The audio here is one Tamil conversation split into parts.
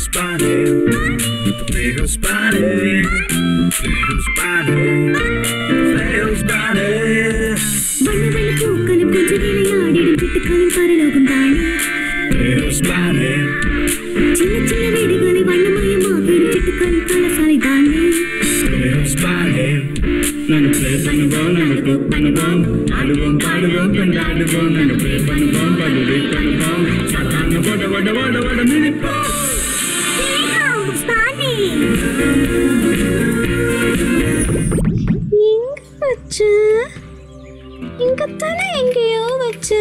spotty. Little spotty. Little spotty. Little spotty. வண்ண வண்ண பூக்களும் கொஞ்சம் விளையாடிடும் சிட்டுக்களின் பரலோகம் தானே Little spotty. சின்ன சின்ன வீடுகளை வண்ணமயமாகிடும் சிட்டுக்களின் பலசாலை தானே Little spotty. நாங்க ப்ளே பண்ணுவோம் நாங்க குக் பண்ணுவோம் ஆடுவோம் பாடுவோம் கொண்டாடுவோம் நாங்க ப்ளே பண்ணுவோம் படுவே பண்ணுவோம் சத்தாங்க ஓட ஓட ஓட ஓட மிதிப்போம் எங்க வச்சு இங்கத்தானே எங்கேயோ வச்சு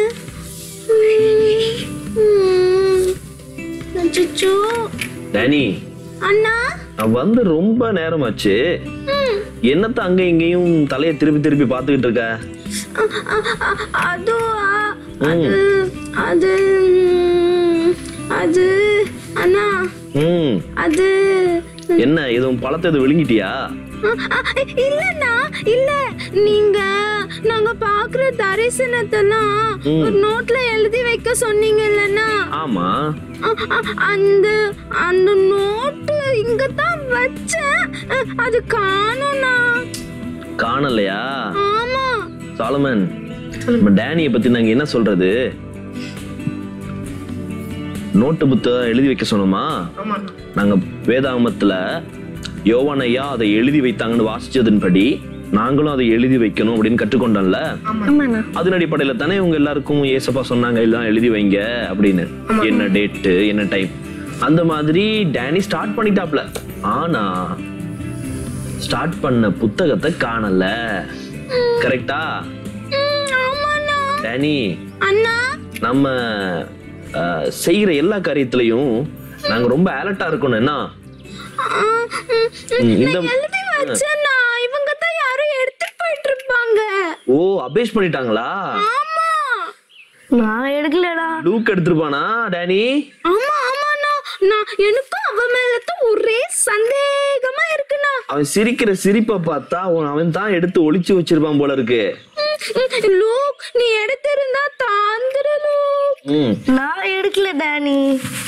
அச்சோ டேனி அண்ணா நான் வந்து ரொம்ப நேரமாச்சு என்னத்த அங்க இங்கேயும் தலையை திருப்பி திருப்பி பார்த்துக்கிட்டு இருக்க அ- அ- அ- அதுவா அது அது ம், அது அண்ணா ம் அது என்ன எதுவும் பழத்தை எதுவும் விழுங்கிட்டியா அ- அ- இல்லண்ணா இல்ல நீங்க நாங்க பாக்குற தரிசனத்தெல்லாம் ஒரு நோட்ல எழுதி வைக்க சொன்னீங்க இல்லண்ணா ஆமா அ- அ- அந்த அந்த நோட்டு இங்க தான் வச்சேன் அ, அது காணும்ண்ணா காணலையா ஆமா சாலமன் நம்ம டேனியை பத்தி நாங்க என்ன சொல்றது நோட்டு புத்தகம் எழுதி வைக்க சொன்னோமா நாங்க வேதாகமத்துல யோவான் ஐயா அதை எழுதி வைத்தாங்கன்னு வாசிச்சதன்படி நாங்களும் அதை எழுதி வைக்கணும் அப்படின்னு கற்றுக்கொண்டோம்ல ஆமாண்ணா அதன் அடிப்படையில தானே உங்க எல்லாருக்கும் ஏசப்பா சொன்னாங்க எல்லாம் எழுதி வைங்க அப்படின்னு என்ன டேட்டு என்ன டைம் அந்த மாதிரி டேனி ஸ்டார்ட் பண்ணிட்டாப்ல ஆனா ஸ்டார்ட் பண்ண புத்தகத்தை காணல கரெக்டா ம், ஆமாண்ணா டேனி அண்ணா நம்ம அஹ், செய்யற எல்லா காரியத்திலையும் நாங்க ரொம்ப அலர்ட்டா இருக்கணும் என்ன ஆ, ம், ம், இந்த எழுதி வச்சேண்ணா இவங்க தான் யாரும் எடுத்துட்டு போயிட்டு இருப்பாங்க ஓ அபேஷ் பண்ணிட்டாங்களா ஆமா நான் எடுக்கலடா லூக் எடுத்துருப்பானா டேனி ஆமா ஆமாண்ணா நான் எனக்கும் அவ மேல தான் ஒரே சந்தேகமா இருக்குண்ணா அவன் சிரிக்கிற சிரிப்பை பார்த்தா அவன் அவன் தான் எடுத்து ஒளிச்சு வச்சிருப்பான் போல இருக்கு ம், ம், லூக் நீ எடுத்திருந்தா தாந்துரு லூக் ம் நான் எடுக்கல டேனி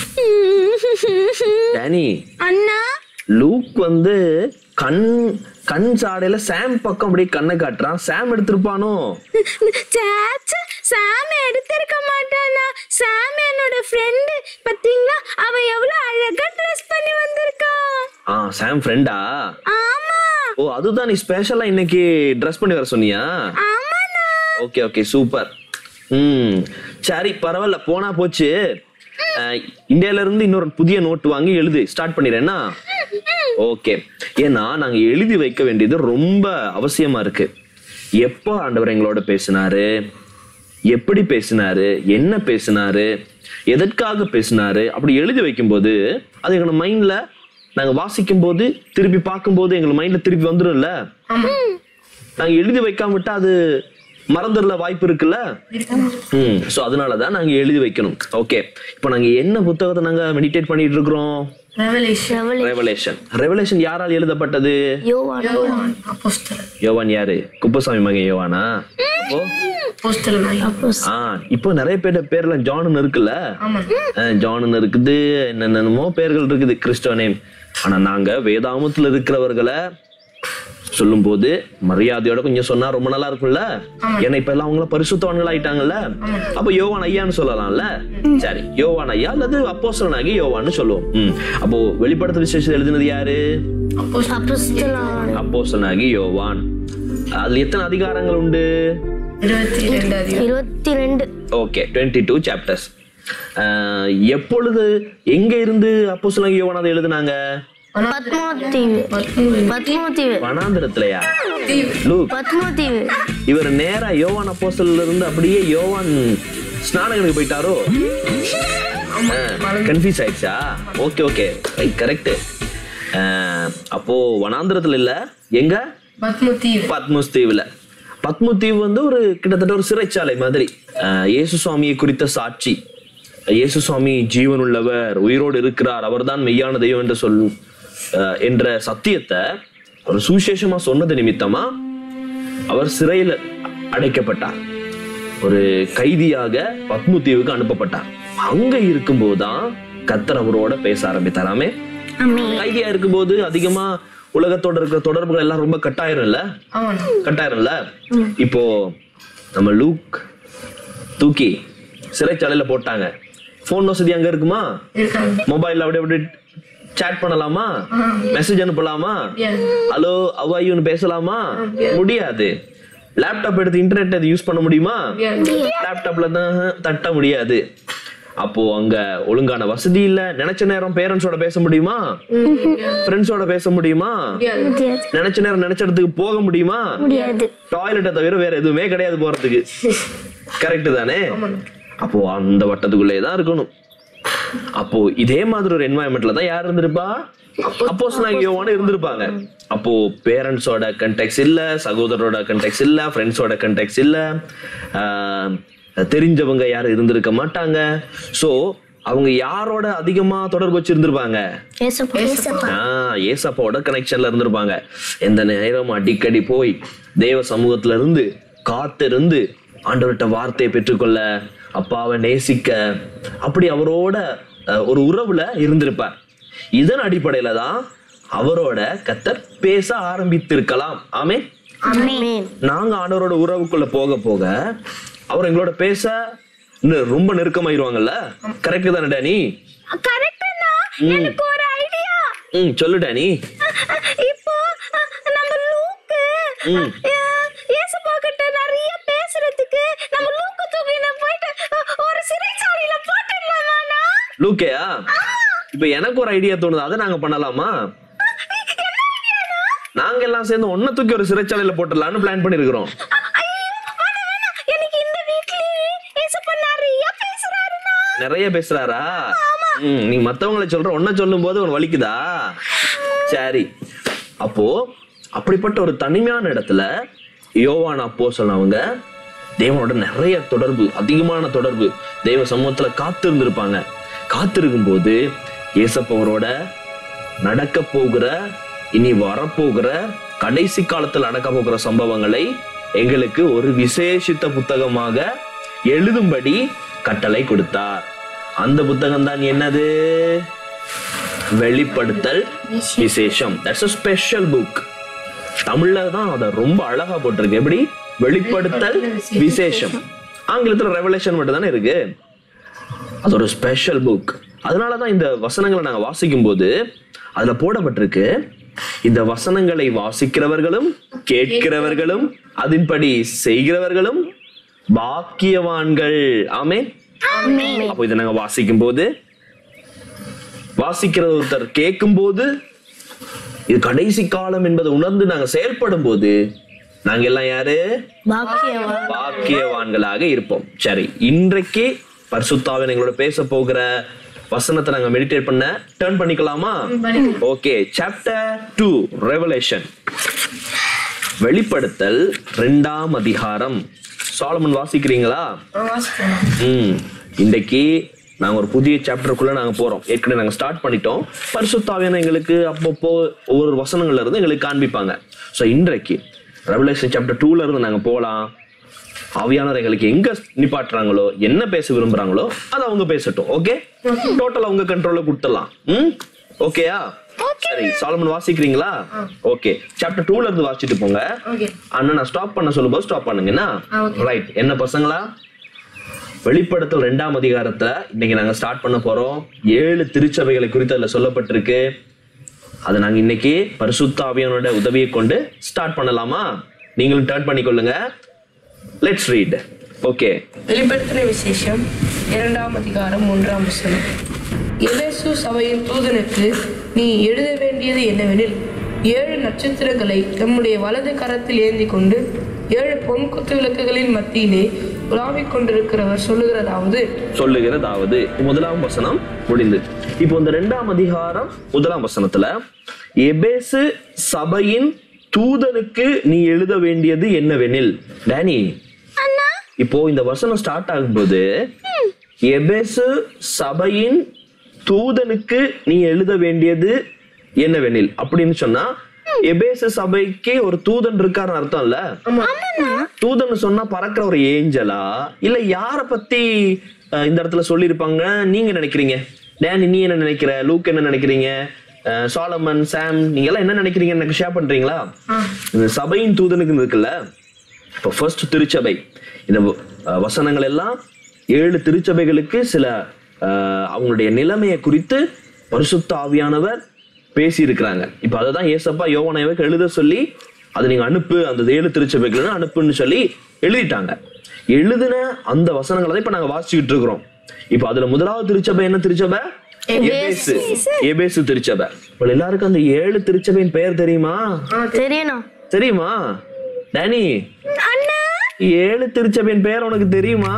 ம். டேனி அண்ணா லூக் வந்து கண் கண் சாடையில சாம் பக்கம் அப்படியே கண்ணை காட்டுறான் சாம் எடுத்திருப்பானோ சேச்ச சாம் எடுத்திருக்க மாட்டானா சாம் என்னோட ஃப்ரெண்டு பாத்தீங்களா அவ எவ்வளவு அழகா ட்ரெஸ் பண்ணி வந்திருக்கா ஆ சாம் ஃப்ரெண்டா ஆமா ஓ அதுதான் நீ ஸ்பெஷலா இன்னைக்கு ட்ரெஸ் பண்ணி வர சொன்னியா ஆமாண்ணா ஓகே ஓகே சூப்பர் ம் சரி பரவாயில்ல போனா போச்சு அஹ், இந்தியால இருந்து இன்னொரு புதிய நோட் வாங்கி எழுது ஸ்டார்ட் பண்ணிடுறேன்னா ஓகே ஏன்னா நாங்க எழுதி வைக்க வேண்டியது ரொம்ப அவசியமா இருக்கு எப்போ ஆண்டவர் எங்களோட பேசினாரு எப்படி பேசினாரு என்ன பேசினாரு எதற்காக பேசினாரு அப்படி எழுதி வைக்கும்போது அது எங்க மைண்ட்ல நாங்க வாசிக்கும் போது திருப்பி பார்க்கும்போது எங்க மைண்ட்ல திருப்பி வந்துடும்ல நாங்க எழுதி வைக்காம விட்டா அது மறந்துடல வாய்ப்பு இருக்குல்ல ம் ஸோ அதனால தான் நாங்க எழுதி வைக்கணும் ஓகே இப்போ நாங்க என்ன புத்தகத்தை நாங்க மெடிடேட் பண்ணிட்டு இருக்கிறோம் ரெவலேஷன் ரெவலேஷன் யாரால் எழுதப்பட்டது யோவான் யோவான் யாரு குப்பசாமி மகன் யோவானா அப்போ ஆ இப்போ நிறைய பேர் பேர்ல ஜானுன்னு இருக்குல்ல ஆ, ஜானுன்னு இருக்குது என்னென்னமோ பேர்கள் இருக்குது கிறிஸ்டோ நேம் ஆனா நாங்க வேதாமத்துல இருக்கிறவர்களை சொல்லும்போது மரியாதையோட கொஞ்சம் சொன்னா ரொம்ப நல்லா இருக்கும்ல ஏன்னா இப்ப எல்லாம் அவங்கள பரிசுத்தவான்கள் ஆயிட்டாங்கல்ல அப்ப யோவான் ஐயான்னு சொல்லலாம்ல சரி யோவான் ஐயா அல்லது அப்போஸ்தலனாகி யோவான்னு சொல்லுவோம் ம். அப்போ வெளிப்படுத்த விசேஷம் எழுதினது யாரு அப்போஸ்தலன் அப்போஸ்தலனாகி யோவான் அதுல எத்தனை அதிகாரங்கள் உண்டு இருபத்தி ரெண்டு ஓகே டுவெண்ட்டி டூ சாப்டர்ஸ் எப்பொழுது எங்க இருந்து அப்போஸ்தலனாகி யோவான் அதை எழுதுனாங்க பத்மோத்தீவு பத்மோத்தீவு வனாந்திரத்திலயா லூக் பத்மோத்தீவு இவர் நேரா யோவான் அப்போஸ்தலர்ல இருந்து அப்படியே யோவான் ஸ்நானகனுக்கு போயிட்டாரோ கன்ஃபியூஸ் ஆயிடுச்சா ஓகே ஓகே கரெக்ட் அப்போ வனாந்திரத்துல இல்ல எங்க பத்மோஸ் தீவுல பத்மு தீவு வந்து ஒரு கிட்டத்தட்ட ஒரு சிறைச்சாலை மாதிரி அஹ், இயேசு சுவாமியை குறித்த சாட்சி இயேசு சுவாமி ஜீவன் உள்ளவர் உயிரோடு இருக்கிறார் அவர்தான் மெய்யான தெய்வம் என்று சொல் அஹ், என்ற சத்தியத்தை ஒரு சுவிசேஷமா சொன்னது நிமித்தமா அவர் சிறையில் அடைக்கப்பட்டார் ஒரு கைதியாக பத்மு தீவுக்கு அனுப்பப்பட்டார் அங்க இருக்கும்போதுதான் கத்தர் அவரோட பேச ஆரம்பித்தாராமே அம்மே கைதியா இருக்கும்போது அதிகமா உலகத்தோட இருக்கிற தொடர்புகள் எல்லாம் ரொம்ப கட்டாயிரும்ல ஆமாண்ணா கட்டாயிரும்ல இப்போ நம்ம லூக் தூக்கி சிறைச்சாலையில போட்டாங்க போன் வசதி அங்க இருக்குமா இருக்காங்க மொபைல்ல அப்படியே அப்படியே சேட் பண்ணலாமா மெசேஜ் அனுப்பலாமா முடியாது. ஹலோ அவாயுன்னு பேசலாமா முடியாது லேப்டாப் எடுத்து இன்டர்நெட் யூஸ் பண்ண முடியுமா லேப்டாப்ல தான் தட்ட முடியாது அப்போ அங்க ஒழுங்கான வசதி இல்ல நினைச்ச நேரம் பேரண்ட்ஸோட பேச முடியுமா ஃப்ரெண்ட்ஸோட பேச முடியுமா முடியாது நினைச்ச நேரம் நினைச்ச இடத்துக்கு போக முடியுமா முடியாது டாய்லெட்டை தவிர வேற எதுவுமே கிடையாது போறதுக்கு கரெக்ட் தானே அப்போ அந்த வட்டத்துக்குள்ளே தான் இருக்கணும் அப்போ இதே மாதிரி ஒரு என்வாயன்மெண்ட்ல தான் யார் இருந்திருப்பா அப்போஸ் யோவான இருந்திருப்பாங்க அப்போ பேரண்ட்ஸோட கண்டெக்ஸ் இல்ல சகோதரரோட கண்டெக்ஸ் இல்ல ஃப்ரெண்ட்ஸோட கண்டெக்ஸ் இல்ல ஆஹ், தெரிஞ்சவங்க யாரும் இருந்திருக்க மாட்டாங்க சோ அவங்க யாரோட அதிகமா தொடர்பு வச்சிருந்திருப்பாங்க ஏசப்பா ஏசப்பா ஆஹ் ஏசப்பாவோட கனெக்ஷன்ல இருந்திருப்பாங்க எந்த நேரம் அடிக்கடி போய் தேவ சமூகத்துல இருந்து காத்திருந்து ஆண்டவர்கிட்ட வார்த்தையை பெற்றுக்கொள்ள அப்பாவை நேசிக்க அப்படி அவரோட அஹ், ஒரு உறவுல இருந்திருப்பார் இதன் அடிப்படையில தான் அவரோட கத்தர் பேச ஆரம்பித்திருக்கலாம் ஆமே அமேன் நாங்க ஆண்டவரோட உறவுக்குள்ள போக போக அவர் எங்களோட பேச இன்னும் ரொம்ப நெருக்கமாயிருவாங்கல்ல கரெக்ட் தானே டேனி கரெக்டா எனக்கு ஒரு ஐடியா ம் சொல்லு டேனி இப்போ அஹ், நம்ம லூக்கு ம். அஹ், ஏசப்பா கிட்ட நிறைய பேசுறதுக்கு நம்ம லூக்கு தூக்கின போயிட்டு அஹ், ஒரு சிறைச்சாலையில போட்டுடலாமாண்ணா லூக்கேயா இப்ப எனக்கு ஒரு ஐடியா தோணுது அதை நாங்க பண்ணலாமா நாங்க எல்லாம் சேர்ந்து ஒன்ன தூக்கி ஒரு சிறைச்சாலையில போட்டுடலாம்னு பிளான் பண்ணிருக்கிறோம் எனக்கு இந்த வீட்லயே ஏசப்பா நிறைய பேசுறாருண்ணா நிறைய பேசுறாரா ம் நீ மத்தவங்களை சொல்ற ஒன்ன சொல்லும் போது உனக்கு வலிக்குதா சரி அப்போ அப்படிப்பட்ட ஒரு தனிமையான இடத்துல யோவான் அப்போ சொன்னவங்க தேவனோட நிறைய தொடர்பு அதிகமான தொடர்பு தெய்வ சமூகத்துல காத்து இருந்திருப்பாங்க காத்திருக்கும் போது ஏசப்பவரோட நடக்க போகிற இனி வரப்போகிற கடைசி காலத்தில் நடக்க போகிற சம்பவங்களை எங்களுக்கு ஒரு விசேஷித்த புத்தகமாக எழுதும்படி கட்டளை கொடுத்தார் அந்த புத்தகம் தான் என்னது வெளிப்படுத்தல் விசேஷம் தட்ஸ் a ஸ்பெஷல் புக் தமிழ்ல தான் அதை ரொம்ப அழகா போட்டிருக்கு எப்படி வெளிப்படுத்தல் விசேஷம் ஆங்கிலத்துல ரெவலேஷன் மட்டும் தானே இருக்கு அது ஒரு ஸ்பெஷல் புக் அதனாலதான் இந்த வசனங்களை நாங்க வாசிக்கும் போது அதுல போடப்பட்டிருக்கு இந்த வசனங்களை வாசிக்கிறவர்களும் கேட்கிறவர்களும் அதன்படி செய்கிறவர்களும் பாக்கியவான்கள் ஆமே அப்போ இதை நாங்க வாசிக்கும் போது வாசிக்கிற ஒருத்தர் கேட்கும் போது இது கடைசி காலம் என்பதை உணர்ந்து நாங்க செயல்படும் போது நாங்க எல்லாம் யாரு பாக்கியவான் பாக்கியவான்களாக இருப்போம் சரி இன்றைக்கு பரிசுத்தாவின் எங்களோட பேச போகிற வசனத்தை நாங்க மெடிடேட் பண்ண டர்ன் பண்ணிக்கலாமா ஓகே சாப்டர் டூ ரெவலேஷன் வெளிப்படுத்தல் ரெண்டாம் அதிகாரம் சாலமன் வாசிக்கிறீங்களா வாசிக்கலாம் ம் இன்றைக்கு நாங்க ஒரு புதிய சாப்டருக்குள்ள நாங்க போறோம் ஏற்கனவே நாங்க ஸ்டார்ட் பண்ணிட்டோம் பரிசுத்தாவியான எங்களுக்கு அப்பப்போ ஒவ்வொரு வசனங்கள்ல இருந்து எங்களுக்கு காண்பிப்பாங்க ஸோ இன்றைக்கு ரெவலேஷன் சாப்டர் டூல இருந்து நாங்க போலாம் ஆவியானவர் எங்களுக்கு எங்க நிப்பாட்டுறாங்களோ என்ன பேச விரும்புறாங்களோ அதை அவங்க பேசட்டும் ஓகே டோட்டல் அவங்க கண்ட்ரோல்ல கொடுத்துடலாம் ம் ஓகேயா சரி சாலமன் வாசிக்கிறீங்களா ஓகே சாப்டர் டூல இருந்து வாசிச்சுட்டு போங்க ஓகே அண்ணா நான் ஸ்டாப் பண்ண சொல்லும்போது ஸ்டாப் பண்ணுங்கண்ணா ரைட் என்ன பசங்களா வெளிப்படுத்தல் ரெண்டாம் அதிகாரத்துல இன்னைக்கு நாங்க ஸ்டார்ட் பண்ண போறோம் ஏழு திருச்சபைகளை குறித்து அதுல சொல்லப்பட்டிருக்கு அதை நாங்க இன்னைக்கு பரிசுத்த ஆவியானோட உதவியை கொண்டு ஸ்டார்ட் பண்ணலாமா நீங்களும் டர்ன் பண்ணிக்கொள்ளுங்க லெட்ஸ் ரீட் ஓகே வெளிப்படுத்தின விசேஷம் இரண்டாம் அதிகாரம் மூன்றாம் வசனம் எபேசு சபையின் தூதனுக்கு நீ எழுத வேண்டியது என்னவெனில் ஏழு நட்சத்திரங்களை தம்முடைய வலது கரத்தில் ஏந்தி கொண்டு ஏழு பொன் குத்து விளக்குகளின் மத்தியிலே உலாவிக் கொண்டிருக்கிறவர் சொல்லுகிறதாவது சொல்லுகிறதாவது முதலாம் வசனம் முடிந்து இப்போ இந்த ரெண்டாம் அதிகாரம் முதலாம் வசனத்துல எபேசு சபையின் தூதனுக்கு நீ எழுத வேண்டியது என்னவெனில் டேனி இப்போ இந்த வசனம் ஸ்டார்ட் ஆகும்போது எபேசு சபையின் தூதனுக்கு நீ எழுத வேண்டியது என்னவெனில் அப்படின்னு சொன்னா எபேசு சபைக்கு ஒரு தூதன் இருக்காருன்னு அர்த்தம் இல்ல தூதன் சொன்னா பறக்கிற ஒரு ஏஞ்சலா இல்ல யார பத்தி அஹ், இந்த இடத்துல சொல்லியிருப்பாங்க நீங்க நினைக்கிறீங்க டேனி நீ என்ன நினைக்கிற லூக் என்ன நினைக்கிறீங்க அஹ், சாலமன் சாம் நீங்க எல்லாம் என்ன நினைக்கிறீங்க எனக்கு ஷேர் பண்றீங்களா இந்த சபையின் தூதனுக்கு இருக்குல்ல இப்போ ஃபர்ஸ்ட் திருச்சபை இந்த வ- அஹ், வசனங்கள் எல்லாம் ஏழு திருச்சபைகளுக்கு சில அஹ், அவங்களுடைய நிலைமையை குறித்து பரிசுத்த ஆவியானவர் பேசி இருக்கிறாங்க இப்போ அதை தான் ஏசப்பா யோவனையவுக்கு எழுத சொல்லி அதை நீங்க அனுப்பு அந்த ஏழு திருச்சபைகள் அனுப்புன்னு சொல்லி எழுதிட்டாங்க எழுதின அந்த வசனங்களை தான் இப்ப நாங்க வாசிச்சுக்கிட்டு இருக்கிறோம் இப்போ அதுல முதலாவது திருச்சபை என்ன திருச்சபை எபேசு எபேசு திருச்சபை இப்போ எல்லாருக்கும் அந்த ஏழு திருச்சபையின் பெயர் தெரியுமா தெரியணும் தெரியுமா டேனி அண்ணா ஏழு திருச்சபையின் பெயர் உனக்கு தெரியுமா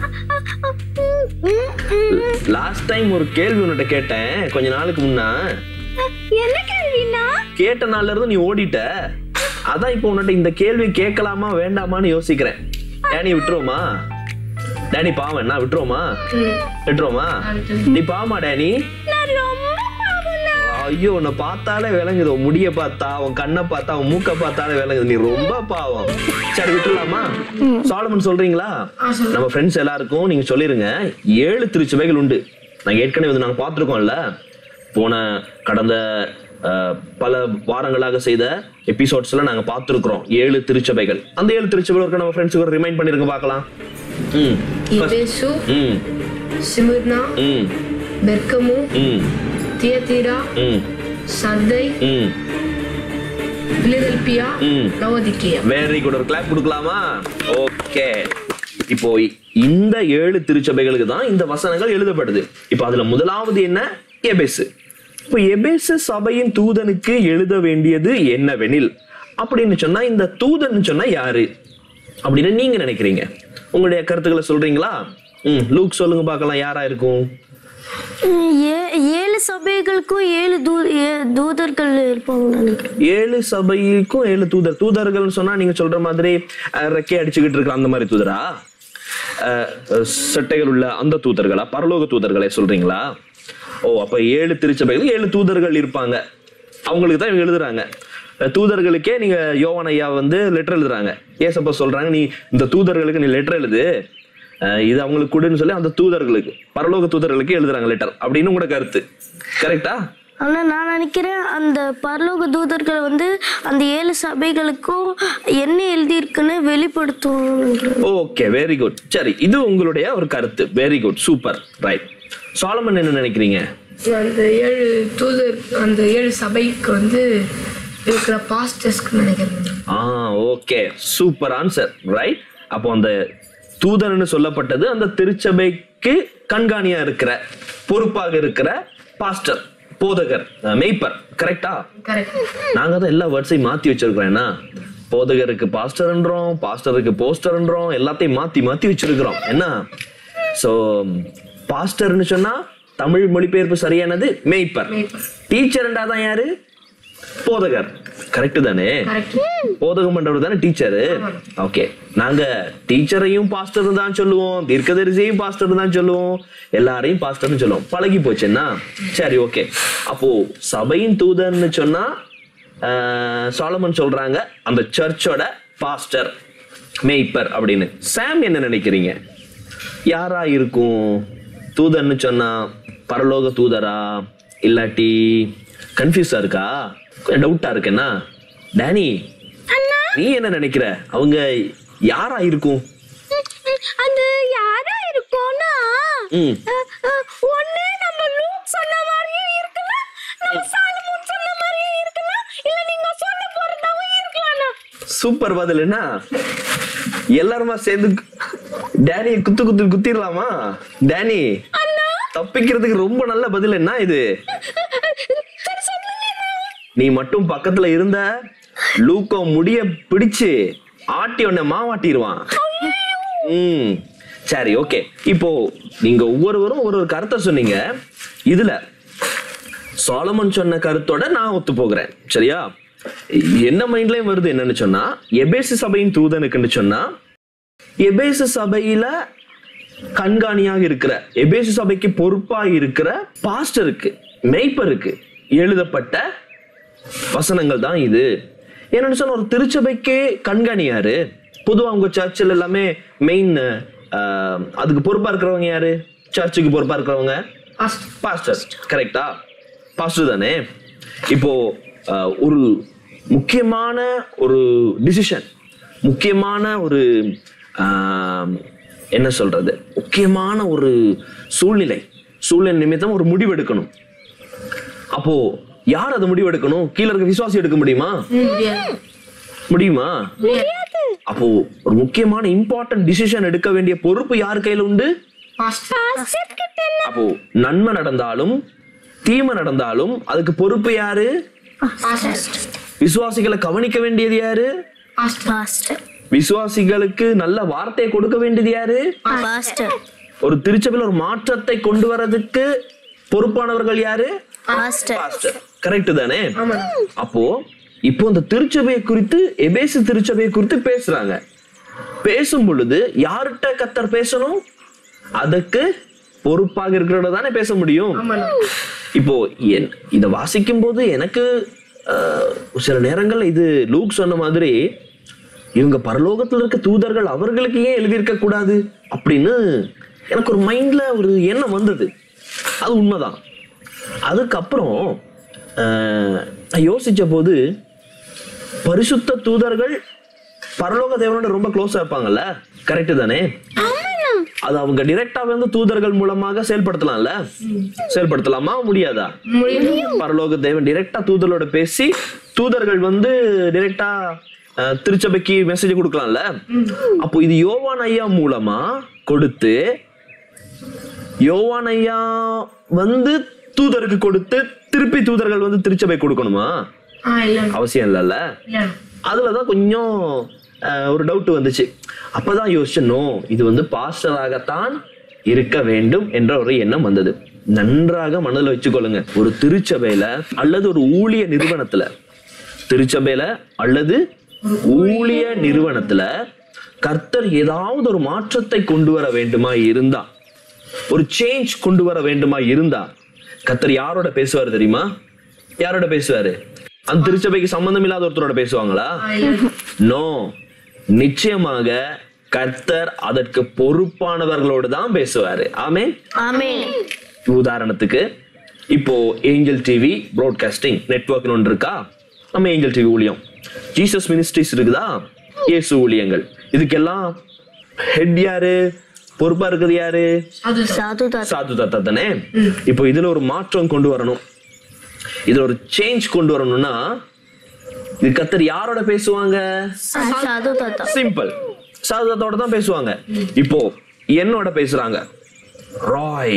லாஸ்ட் டைம் ஒரு கேள்வி உன்கிட்ட கேட்டேன் கொஞ்ச நாளுக்கு முன்ன என்ன கேள்வினா கேட்ட நாள்ல இருந்து நீ ஓடிட்ட அதான் இப்போ உன்கிட்ட இந்த கேள்வி கேட்கலாமா வேண்டாமான்னு யோசிக்கிறேன் டேனி விட்டுருவோமா டேனி பாவம் நான் விட்டுருவோமா விட்டுருவோமா நீ பாவமா டேனி நான் ரொம்ப பாவம்னா ஐயோ உன்னை பார்த்தாலே விளங்குது உன் முடிய பார்த்தா உன் கண்ணை பார்த்தா உன் மூக்க பார்த்தாலே விளங்குது நீ ரொம்ப பாவம் சரி விட்டுலாமா சாலமன் சொல்றீங்களா நம்ம ஃப்ரெண்ட்ஸ் எல்லாருக்கும் நீங்க சொல்லிருங்க ஏழு திருச்சபைகள் உண்டு நாங்க ஏற்கனவே வந்து நாங்க பார்த்துருக்கோம்ல போன கடந்த அஹ், பல வாரங்களாக செய்த எபிசோட்ஸ்ல நாங்க பார்த்துருக்குறோம் ஏழு திருச்சபைகள் அந்த ஏழு திருச்சபைகள் இருக்க நம்ம ஃப்ரெண்ட்ஸுக்கு ரிமைண்ட் பண்ணிருங்க பார்க்கலாம் ம் எபேசு ம் சிமிர்னா ம் பெர்கமு ம் தியதீரா ம் சர்தை ம் பிலிதெல்பியா ம். லவோதிக்கேயா வெரி குட் ஒரு கிளாப் கொடுக்கலாமா ஓகே இப்போ இ- இந்த ஏழு திருச்சபைகளுக்கு தான் இந்த வசனங்கள் எழுதப்படுது இப்போ அதுல முதலாவது என்ன எபேசு இப்போ எபேசு சபையின் தூதனுக்கு எழுத வேண்டியது என்னவெனில் அப்படின்னு சொன்னா இந்த தூதன் சொன்னா யாரு அப்படின்னு நீங்க நினைக்கிறீங்க உங்களுடைய கருத்துக்களை சொல்றீங்களா ம் லூக் சொல்லுங்க பார்க்கலாம் யாரா இருக்கும் ஏ- ஏழு சபைகளுக்கும் ஏழு தூ ஏ- தூதர்கள் இருப்பாங்கன்னு நினைக்கிறேன் ஏழு சபைக்கும் ஏழு தூதர் தூதர்கள்னு சொன்னா நீங்க சொல்ற மாதிரி அஹ், ரெக்கை அடிச்சுக்கிட்டு இருக்க அந்த மாதிரி தூதரா அஹ், அஹ், சட்டைகள் உள்ள அந்த தூதர்களா பரலோக தூதர்களை சொல்றீங்களா ஓ அப்ப ஏழு திருச்சபைகள் ஏழு தூதர்கள் இருப்பாங்க அவங்களுக்கு தான் இவங்க எழுதுறாங்க அஹ், தூதர்களுக்கே நீங்க யோவான் ஐயா வந்து லெட்டர் எழுதுறாங்க ஏசப்பா சொல்றாங்க நீ இந்த தூதர்களுக்கு நீ லெட்டர் எழுது அஹ், இது அவங்களுக்கு கொடுன்னு சொல்லி அந்த தூதர்களுக்கு பரலோக தூதர்களுக்கு எழுதுறாங்க லெட்டர் அப்படின்னு உங்களோட கருத்து கரெக்டா ஆனா நான் நினைக்கிறேன் அந்த பரலோக தூதர்கள் வந்து அந்த ஏழு சபைகளுக்கும் என்ன எழுதியிருக்குன்னு வெளிப்படுத்தும் நினைக்கிறேன் ஓகே வெரி குட் சரி இது உங்களுடைய ஒரு கருத்து very good super right Solomon என்ன நினைக்கிறீங்க அந்த ஏழு தூதர் அந்த ஏழு சபைக்கு வந்து இருக்கிற பாஸ்டர்ஸ்க்கு நினைக்கிறேன் ஆ ஓகே சூப்பர் ஆன்சர் ரைட் அப்போ அந்த தூதர்னு சொல்லப்பட்டது அந்த திருச்சபைக்கு கண்காணியா இருக்கிற பொறுப்பாக இருக்கிற பாஸ்டர் போதகர் அஹ், மெய்ப்பர் கரெக்டா கரெக்ட் நாங்க தான் எல்லா வேர்ட்ஸையும் மாத்தி வச்சிருக்கிறோம் என்ன போதகருக்கு பாஸ்டர்ன்றோம் பாஸ்டருக்கு போஸ்டர்ன்றோம் எல்லாத்தையும் மாத்தி மாத்தி வச்சிருக்கிறோம் என்ன சோ பாஸ்டர்னு சொன்னா தமிழ் மொழிபெயர்ப்பு சரியானது மெய்ப்பர் மெய்ப்பர். டீச்சர்ண்டா தான் யாரு போதகர் கரெக்ட் தானே கரெக்ட் போதகம் பண்றவர் தானே டீச்சர் ஓகே நாங்க டீச்சரையும் பாஸ்டர் தான் சொல்லுவோம் தீர்க்கதரிசியையும் பாஸ்டர் தான் சொல்லுவோம் எல்லாரையும் பாஸ்டர்னு சொல்லுவோம் பழகி போச்சுன்னா சரி ஓகே அப்போ சபையின் தூதர்னு சொன்னா ஆஹ், சாலமன் சொல்றாங்க அந்த சர்ச்சோட பாஸ்டர் மேய்ப்பர் அப்படின்னு சாம் என்ன நினைக்கிறீங்க யாரா இருக்கும் தூதர்னு சொன்னா பரலோக தூதரா இல்லாட்டி கன்ஃபியூஸா இருக்கா டவுட்டா இருக்குன்னா டேனி நீ என்ன நினைக்கிற அவங்க யாரா இருக்கும் அது யாரா இருக்கும்னா ம் அஹ், அஹ், ஒண்ணு நம்ம லூக் சொன்ன மாதிரியே இருக்கலாம் நம்ம சாலமோன் சொன்ன மாதிரியே இருக்கலாம் இல்ல நீங்க சொல்ல போறதாவும் இருக்கலாம் சூப்பர் பதில் என்ன எல்லாருமா சேர்ந்து டேனி குத்து குத்து குத்திடலாமா டேனி தப்பிக்கிறதுக்கு ரொம்ப நல்ல பதில் என்ன இது நீ மட்டும் பக்கத்துல இருந்த லூக்கோ முடிய பிடிச்சு ஆட்டி உன்னை மாவாட்டிடுவான் ம் சரி ஓகே இப்போ நீங்க ஒவ்வொருவரும் ஒரு ஒரு கருத்தை சொன்னீங்க இதுல சாலமன் சொன்ன கருத்தோட நான் ஒத்து போகிறேன் சரியா என்ன மைண்ட்லயும் வருது என்னன்னு சொன்னா எபேசு சபையின் தூதனுக்குன்னு சொன்னா எபேசு சபையில கண்காணியாக இருக்கிற எபேசு சபைக்கு பொறுப்பா இருக்கிற பாஸ்டருக்கு மெய்ப்பருக்கு எழுதப்பட்ட வசனங்கள் தான் இது என்னன்னு சொன்னா ஒரு திருச்சபைக்கு கண்காணி யாரு பொதுவா உங்க சர்ச்சில் எல்லாமே மெயின் அதுக்கு பொறுப்பா இருக்கிறவங்க யாரு சர்ச்சுக்கு பொறுப்பா இருக்கிறவங்க பாஸ்டர் பாஸ்டர் கரெக்டா பாஸ்டர் தானே இப்போ அஹ், ஒரு முக்கியமான ஒரு டிசிஷன் முக்கியமான ஒரு ஆம், என்ன சொல்றது முக்கியமான ஒரு சூழ்நிலை சூழ்நிலை நிமித்தம் ஒரு முடிவு எடுக்கணும் அப்போ யார் அதை முடிவு எடுக்கணும் கீழே இருக்க விசுவாசி எடுக்க முடியுமா முடியாது முடியுமா அப்போ ஒரு முக்கியமான இம்பார்ட்டன்ட் டிசிஷன் எடுக்க வேண்டிய பொறுப்பு யார் கையில உண்டு பாஸ்டர் அப்போ நன்மை நடந்தாலும் தீமை நடந்தாலும் அதுக்கு பொறுப்பு யாரு பாஸ்டர் விசுவாசிகளை கவனிக்க வேண்டியது யாரு பாஸ்டர் விசுவாசிகளுக்கு நல்ல வார்த்தையை கொடுக்க வேண்டியது யாரு பாஸ்டர் ஒரு திருச்சபையில் ஒரு மாற்றத்தை கொண்டு வரதுக்கு பொறுப்பானவர்கள் யாரு பாஸ்டர் பாஸ்டர் கரெக்ட் தானே ஆமா அப்போ இப்போ இந்த திருச்சபையை குறித்து எபேசு திருச்சபையை குறித்து பேசுறாங்க பேசும் பொழுது யார்கிட்ட கத்தர் பேசணும் அதுக்கு பொறுப்பாக இருக்கிறவங்க தானே பேச முடியும் ஆமாண்ணா இப்போ என்- இத வாசிக்கும் போது எனக்கு ஆஹ், சில நேரங்கள்ல இது லூக் சொன்ன மாதிரி இவங்க பரலோகத்துல இருக்க தூதர்கள் அவர்களுக்கு ஏன் எழுதியிருக்க கூடாது அப்படின்னு எனக்கு ஒரு மைண்ட்ல ஒரு எண்ணம் வந்தது அது உண்மைதான் அதுக்கப்புறம் ஆஹ், நான் யோசிச்ச போது பரிசுத்த தூதர்கள் பரலோக தேவனோட ரொம்ப க்ளோஸா இருப்பாங்கல்ல கரெக்ட் தானே அது அவங்க டிரெக்டா வந்து தூதர்கள் மூலமாக செயல்படுத்தலாம்ல செயல்படுத்தலாமா முடியாதா பரலோக தேவன் டிரெக்டா தூதர்களோட பேசி தூதர்கள் வந்து டிரெக்டா திருச்சபைக்கு மெசேஜ் கொடுக்கலாம்ல அப்போ இது யோவான் ஐயா மூலமா கொடுத்து யோவான் ஐயா வந்து தூதருக்கு கொடுத்து திருப்பி தூதர்கள் வந்து திருச்சபை கொடுக்கணுமா ஆ இல்ல அவசியம் இல்லைல்ல இல்ல அதுலதான் கொஞ்சம் அஹ், ஒரு டவுட் வந்துச்சு அப்பதான் யோசிச்சனோ இது வந்து பாஸ்டராகத்தான் இருக்க வேண்டும் என்ற ஒரு எண்ணம் வந்தது நன்றாக மனதில் வச்சுக்கொள்ளுங்க ஒரு திருச்சபையில அல்லது ஒரு ஊழிய நிறுவனத்துல திருச்சபையில அல்லது ஊழிய நிறுவனத்துல கர்த்தர் ஏதாவது ஒரு மாற்றத்தை கொண்டு வர வேண்டுமா இருந்தா ஒரு சேஞ்ச் கொண்டு வர வேண்டுமா இருந்தா கர்த்தர் யாரோட பேசுவார் தெரியுமா யாரோட பேசுவாரு அந்த திருச்சபைக்கு சம்பந்தம் இல்லாத ஒருத்தரோட பேசுவாங்களா நோ நிச்சயமாக கர்த்தர் அதற்கு பொறுப்பானவர்களோடு தான் பேசுவாரு ஆமே ஆமென் உதாரணத்துக்கு இப்போ ஏஞ்சல் டிவி ப்ராட்காஸ்டிங் நெட்வொர்க்னு ஒன்று இருக்கா நம்ம ஏஞ்சல் டிவி ஊழியம் ஜீசஸ் மினிஸ்ட்ரிஸ் இருக்குதா இயேசு ஊழியங்கள் இதுக்கெல்லாம் ஹெட் யாரு பொறுப்பா இருக்குது யாரு அது சாது தாத்தா சாது தாத்தா தானே இப்போ இதுல ஒரு மாற்றம் கொண்டு வரணும் இதுல ஒரு சேஞ்ச் கொண்டு வரணும்னா இது கத்தர் யாரோட பேசுவாங்க சாது தாத்தா சிம்பிள் சாது தாத்தாவோட தான் பேசுவாங்க இப்போ என்னோட பேசுறாங்க ராய்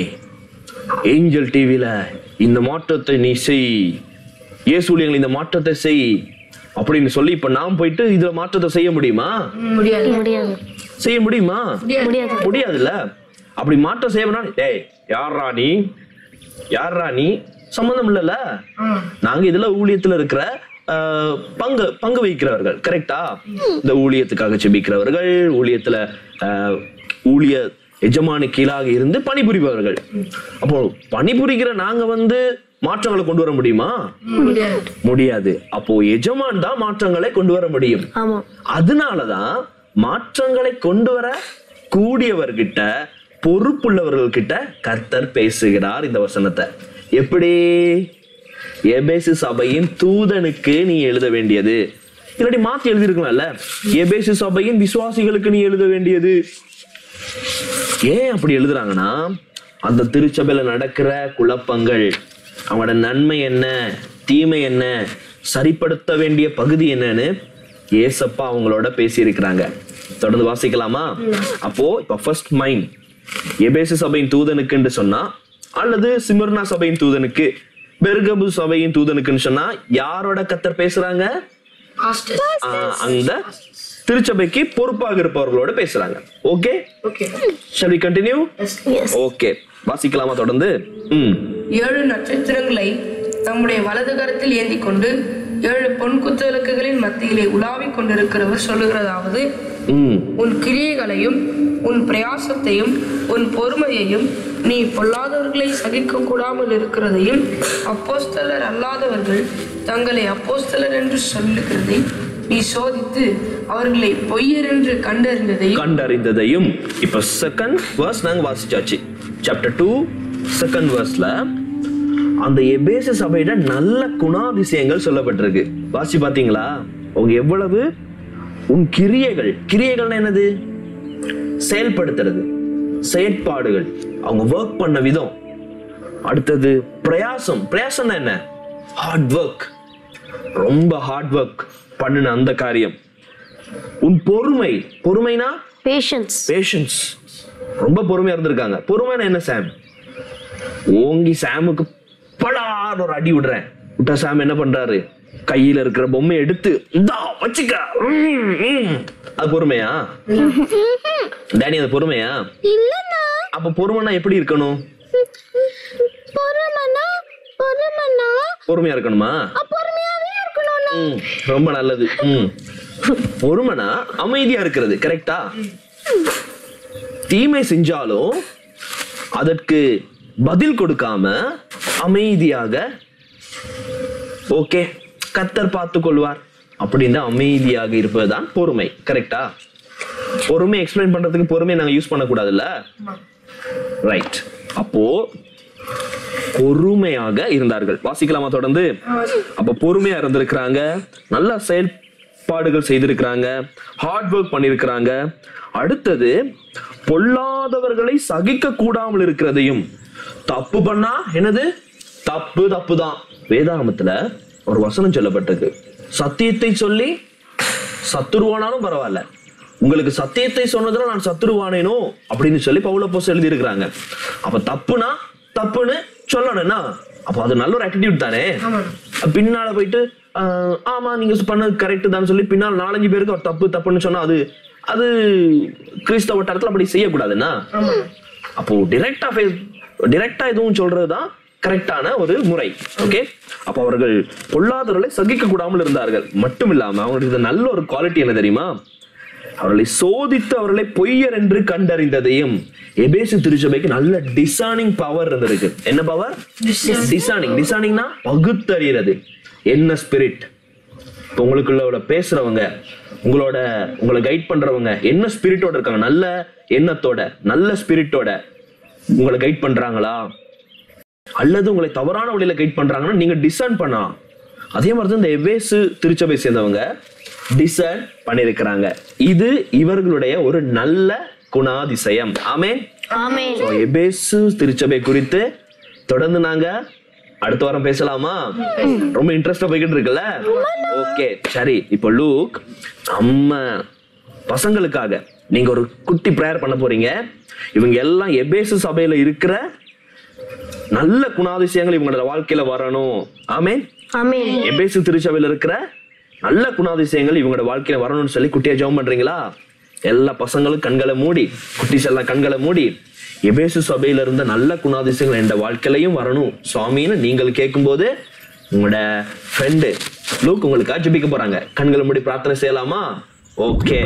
ஏஞ்சல் டிவில இந்த மாற்றத்தை நீ செய் இயேசுலியங்கள் இந்த மாற்றத்தை செய் அப்படின்னு சொல்லி இப்ப நான் போயிட்டு இதுல மாற்றத்தை செய்ய முடியுமா முடியாது முடியாது செய்ய முடியுமா முடியாது முடியாதுல்ல அப்படி மாற்றம் செய்யணும்னா டேய் யார்ரா நீ யார்ரா நீ சம்பந்தம் இல்லைல்ல ஆமா நாங்க இதுல ஊழியத்துல இருக்கிற ஆஹ், பங்கு பங்கு வகிக்கிறவர்கள் கரெக்டா இந்த ஊழியத்துக்காக செபிக்கிறவர்கள் ஊழியத்துல ஆஹ், ஊழிய எஜமானி கீழாக இருந்து பணிபுரிபவர்கள் அப்போ பணிபுரிகிற நாங்க வந்து மாற்றங்களை கொண்டு வர முடியுமா முடியாது முடியாது அப்போ எஜமான் தான் மாற்றங்களை கொண்டு வர முடியும் ஆமா அதனாலதான் மாற்றங்களை கொண்டு வர கூடியவர்கிட்ட பொறுப்புள்ளவர்கள் கிட்ட கர்த்தர் பேசுகிறார் இந்த வசனத்தை எப்படி எபேசு சபையின் தூதனுக்கு நீ எழுத வேண்டியது இல்லாட்டி மாத்தி எழுதிருக்கலாம்ல எபேசு சபையின் விசுவாசிகளுக்கு நீ எழுத வேண்டியது ஏன் அப்படி எழுதுறாங்கன்னா அந்த திருச்சபையில நடக்கிற குழப்பங்கள் அவனோட நன்மை என்ன தீமை என்ன சரிப்படுத்த வேண்டிய பகுதி என்னன்னு ஏசப்பா அவங்களோட பேசியிருக்கிறாங்க தொடர்ந்து வாசிக்கலாமா அப்போ இப்ப ஃபர்ஸ்ட் மைண்ட் எபேசு சபையின் தூதனுக்குன்னு சொன்னா அல்லது சிமர்னா சபையின் தூதனுக்கு பெர்கபு சபையின் தூதனுக்குன்னு சொன்னா யாரோட கத்தர் பேசுறாங்க பாஸ்டர் ஆஹ், அந்த திருச்சபைக்கு பொறுப்பாக இருப்பவர்களோட பேசுறாங்க okay okay shall we continue yes okay வாசிக்கலாமா தொடர்ந்து ம் ஏழு நட்சத்திரங்களை நம்முடைய வலது கரத்தில் ஏந்தி கொண்டு ஏழு பொன் குத்துவிளக்குகளின் மத்தியிலே உலாவிக் கொண்டிருக்கிறவர் சொல்லுகிறதாவது ம் உன் கிரியைகளையும் உன் பிரயாசத்தையும் உன் பொறுமையையும் நீ பொல்லாதவர்களை சகிக்க கூடாமல் இருக்கிறதையும் அப்போஸ்தலர் அல்லாதவர்கள் தங்களை அப்போஸ்தலர் என்று சொல்லுகிறதை நீ சோதித்து அவர்களை பொய்யர் என்று கண்டறிந்ததையும் கண்டறிந்ததையும் இப்ப செகண்ட் verse நாங்க வாசிச்சாச்சு சாப்டர் டூ செகண்ட் வேர்ஸ்ல அந்த எபேசு சபையிட நல்ல குணாதிசயங்கள் சொல்லப்பட்டிருக்கு வாசி பாத்தீங்களா அவங்க எவ்வளவு உன் கிரியைகள் கிரியைகள்னா என்னது செயல்படுத்துறது செயற்பாடுகள் அவங்க ஒர்க் பண்ண விதம் அடுத்தது பிரயாசம் பிரயாசம்னா என்ன ஹார்ட் ஒர்க் ரொம்ப ஹார்ட் ஒர்க் பண்ணின அந்த காரியம் உன் பொறுமை பொறுமைனா பேஷன்ஸ் பேஷன்ஸ் ரொம்ப பொறுமையா இருந்திருக்காங்க பொறுமைனா என்ன சாம் ஓங்கி சாமுக்கு படார் ஒரு அடி விடுறேன் விட்டா சாம் என்ன பண்றாரு கையில இருக்கிற பொம்மையை எடுத்து இந்தா வச்சுக்க ம், ம். அது பொறுமையா டேனி அது பொறுமையா இல்லண்ணா அப்ப பொறுமைனா எப்படி இருக்கணும் பொறுமண்ணா பொறுமண்ணா பொறுமையா இருக்கணுமா பொறுமையாவே இருக்கணும்ண்ணா ம், ரொம்ப நல்லது ம் பொறுமைனா அமைதியா இருக்கிறது கரெக்டா தீமை செஞ்சாலும் அதற்கு பதில் கொடுக்காம அமைதியாக ஓகே கத்தர் பார்த்து கொள்வார் அப்படின்னு அமைதியாக இருப்பதுதான் பொறுமை கரெக்டா பொறுமை எக்ஸ்பிளைன் பண்றதுக்கு பொறுமையை நாங்க யூஸ் பண்ணக்கூடாதுல்ல ரைட் அப்போ பொறுமையாக இருந்தார்கள் வாசிக்கலாமா தொடர்ந்து அப்ப பொறுமையா இருந்திருக்கிறாங்க நல்ல செயல்பாடுகள் செய்திருக்கிறாங்க ஹார்ட் ஒர்க் பண்ணிருக்கிறாங்க அடுத்தது பொல்லாதவர்களை சகிக்க கூடாமல் இருக்கிறதையும் தப்பு பண்ணா என்னது தப்பு தப்பு தான் வேதாகமத்துல ஒரு வசனம் சொல்லப்பட்டிருக்கு சத்தியத்தை சொல்லி சத்துருவானாலும் பரவாயில்ல உங்களுக்கு சத்தியத்தை சொன்னதுல நான் சத்துருவானேனோ அப்படின்னு சொல்லி பவுல போஸ் எழுதி இருக்கிறாங்க அப்ப தப்புனா தப்புன்னு சொல்லணும்னா அப்ப அது நல்ல ஒரு ஆட்டிடியூட் தானே பின்னால போயிட்டு ஆஹ், ஆமா நீங்க பண்ணது கரெக்ட் தான் சொல்லி பின்னால் நாலஞ்சு பேருக்கு ஒரு தப்பு தப்புன்னு சொன்னா அது அது கிறிஸ்தவ வட்டாரத்துல அப்படி செய்யக்கூடாதுன்னா அப்போ டிரெக்டா டிரெக்டா எதுவும் சொல்றதுதான் கரெக்டான ஒரு முறை ஓகே அப்ப அவர்கள் பொல்லாதவர்களை சகிக்க கூடாமல் இருந்தார்கள் மட்டும் இல்லாம அவங்களுக்கு இது நல்ல ஒரு குவாலிட்டி என்ன தெரியுமா அவர்களை சோதித்து அவர்களை பொய்யர் என்று கண்டறிந்ததையும் எபேசு திருச்சபைக்கு நல்ல டிசானிங் பவர் இருந்திருக்கு என்ன பவர் டிசானிங் டிசானிங்னா பகுத்தறிகிறது என்ன ஸ்பிரிட் இப்போ உங்களுக்குள்ள பேசுறவங்க உங்களோட உங்களை கைட் பண்றவங்க என்ன ஸ்பிரிட்டோட இருக்காங்க நல்ல எண்ணத்தோட நல்ல ஸ்பிரிட்டோட உங்களை கைட் பண்றாங்களா அல்லது உங்களை தவறான வழியில கைட் பண்றாங்கன்னா நீங்க டிசர்ன் பண்ணலாம் அதே மாதிரி தான் இந்த எவேசு திருச்சபை சேர்ந்தவங்க டிசர்ன் பண்ணியிருக்கிறாங்க இது இவர்களுடைய ஒரு நல்ல குணாதிசயம் ஆமென் ஆமென் So, எபேசு திருச்சபை குறித்து தொடர்ந்து நாங்க அடுத்த வாரம் பேசலாமா ரொம்ப இன்ட்ரெஸ்டா போய்கிட்டு இருக்குல்ல ஓகே சரி இப்போ லூக் நம்ம பசங்களுக்காக நீங்க ஒரு குட்டி ப்ரேயர் பண்ண போறீங்க இவங்க எல்லாம் எபேசு சபையில இருக்கிற நல்ல குணாதிசயங்கள் இவங்களோட வாழ்க்கையில வரணும் ஆமென் ஆமென் எபேசு திருச்சபையில இருக்கிற நல்ல குணாதிசயங்கள் இவங்களோட வாழ்க்கையில வரணும்னு சொல்லி குட்டியா ஜெபம் பண்றீங்களா எல்லா பசங்களும் கண்களை மூடி குட்டிஸ் எல்லாம் கண்களை மூடி எபேசு சபையில இருந்த நல்ல குணாதிசயங்கள் என் வாழ்க்கையிலையும் வரணும் சுவாமின்னு நீங்கள் கேட்கும்போது உங்களோட ஃப்ரெண்டு லூக் உங்களுக்கு ஜெபிக்க போறாங்க கண்களை மூடி பிரார்த்தனை செய்யலாமா ஓகே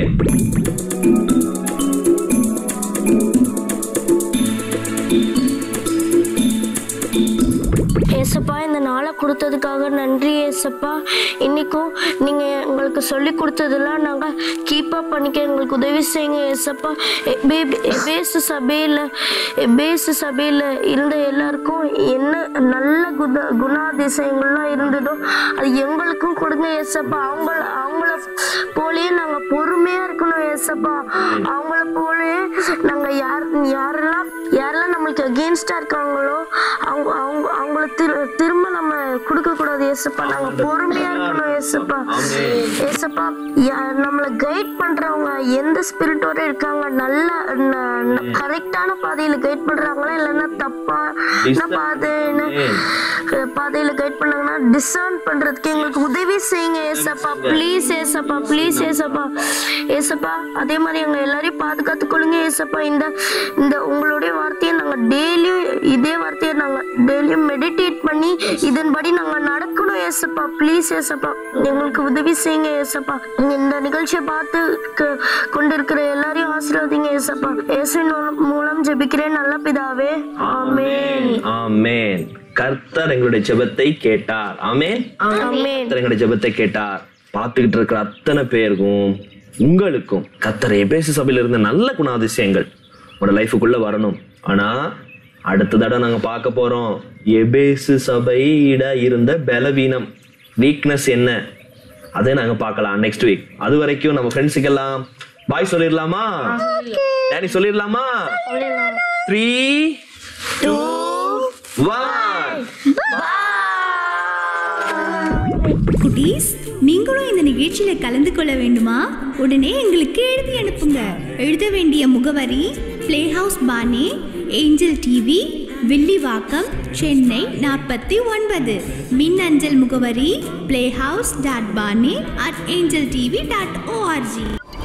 ஏசப்பா இந்த நாளை கொடுத்ததுக்காக நன்றி ஏசப்பா இன்னைக்கும் நீங்க எங்களுக்கு சொல்லி கொடுத்ததெல்லாம் நாங்க கீப் அப் பண்ணிக்க எங்களுக்கு உதவி செய்யுங்க ஏசப்பா எபே- எபேசு சபையில எபேசு சபையில இருந்த எல்லாருக்கும் என்ன நல்ல குண குணாதிசயங்கள்லாம் இருந்ததோ அது எங்களுக்கும் கொடுங்க ஏசப்பா அவங்கள அவங்கள போலயே நாங்க பொறுமையா இருக்கணும் ஏசப்பா அவங்கள போலயே நாங்க யார் யாரெல்லாம் யாரெல்லாம் நம்மளுக்கு அகேன்ஸ்டா இருக்காங்களோ அவங்க அவங்க அவங்கள திரு திரும்ப நம்ம கொடுக்க கூடாது ஏசப்பா நாங்க பொறுமையா இருக்கணும் ஏசப்பா ஏசப்பா யா- நம்மளை கைட் பண்றவங்க எந்த ஸ்பிரிட்டோட இருக்காங்க நல்ல கரெக்டான பாதையில கைட் பண்றாங்களா இல்லைன்னா தப்பான பாதைன்னு அஹ், பாதையில கைட் பண்ணாங்கன்னா டிசர்ன் பண்றதுக்கு எங்களுக்கு உதவி செய்யுங்க ஏசப்பா ப்ளீஸ் ஏசப்பா ப்ளீஸ் ஏசப்பா ஏசப்பா அதே மாதிரி எங்க எல்லாரையும் பாதுகாத்து கொள்ளுங்க ஏசப்பா இந்த இந்த உங்களுடைய வார்த்தையை நாங்க டெய்லியும் இதே வார்த்தையை நாங்க டெய்லியும் மெடிடேட் பண்ணி இதன்படி நாங்க நடக்கணும் ஏசப்பா ப்ளீஸ் ஏசப்பா எங்களுக்கு உதவி செய்யுங்க ஏசப்பா இந்த நிகழ்ச்சியை பார்த்து க- கொண்டிருக்கிற எல்லாரையும் ஆசீர்வதிங்க ஏசப்பா இயேசுவின் மூலம் மூலம் ஜெபிக்கிறேன் நல்ல பிதாவே ஆமென் ஆமென் கர்த்தர் எங்களுடைய ஜெபத்தை கேட்டார் ஆமென் ஆமென் கர்த்தர் எங்களுடைய ஜெபத்தை கேட்டார் பார்த்துக்கிட்டு இருக்கிற அத்தனை பேருக்கும் உங்களுக்கும் கர்த்தர் எபேசு சபையில இருந்த நல்ல குணாதிசயங்கள் உங்களோட லைஃபுக்குள்ள வரணும் ஆனா அடுத்த தடவை நாங்க பார்க்க போறோம் எபேசு சபையிட இருந்த பலவீனம் வீக்னஸ் என்ன அதை நாங்க பார்க்கலாம் நெக்ஸ்ட் வீக் அது வரைக்கும் நம்ம ஃப்ரெண்ட்ஸுக்கெல்லாம் பாய் சொல்லிடலாமா டேடி சொல்லிடலாமா த்ரீ டூ ஒன் குட்டீஸ் நீங்களும் இந்த நிகழ்ச்சியில கலந்து கொள்ள வேண்டுமா உடனே எங்களுக்கு எழுதி அனுப்புங்க எழுத வேண்டிய முகவரி பிளே ஹவுஸ் பானே ஏஞ்சல் டிவி வில்லிவாக்கம் சென்னை நாற்பத்தி ஒன்பது மின் அஞ்சல் முகவரி பிளே ஹவுஸ் டாட் பானே at Angel TV dot O R G